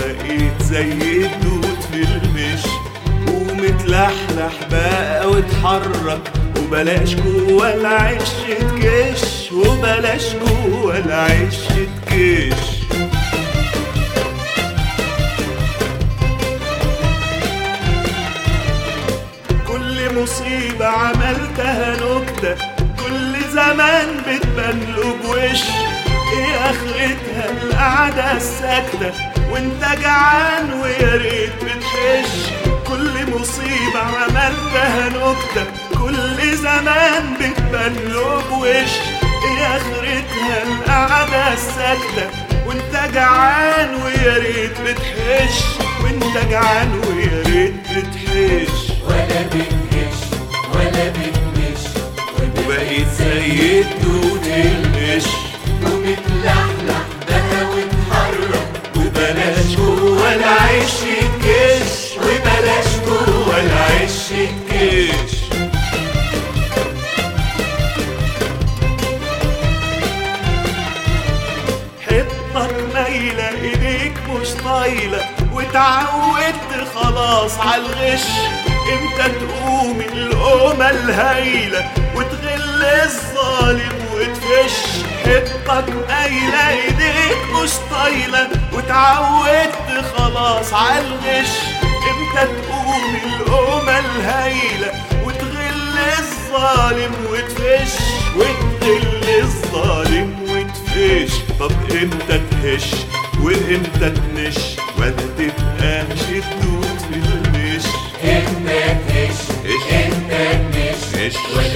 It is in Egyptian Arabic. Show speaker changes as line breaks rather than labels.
وبقيت زي الدود في المش ومتلحلح بقى واتحرك وبلاش جوه العش تكش وبلاش جوه العش تكش كل مصيبة عملتها نكتة كل زمان بتبان له بوش ايه اخرتها القعدة الساكتة وانت جعان ويا ريت بتحش كل مصيبة عملتها نكتة كل زمان بتبان له بوش ايه اخرتها القعدة الساكتة وانت جعان ويا ريت بتحش وانت جعان ويا ريت بتحش
ولا بتهش ولا بتمش
وبقيت زي الدود المش
ومتلحلح بقى وتحرك
وبلاش جوه العيش الكش وبلاش جوه العيش الكش حطك مايلة ايديك مش طايلة واتعودت خلاص عالغش امتى تقوم القومة الهايلة وتغل الظالم وتفش حطك مايلة ايديك مش طايلة واتعودت خلاص عالغش امتى تقوم القومة الهايلة وتغل الظالم وتفش وتغل الظالم وتفش طب امتى تهش وامتى تنش ولا تبقاش تدوب في المش
انت تهش
إيش؟
انت تمش
إيش؟
ولا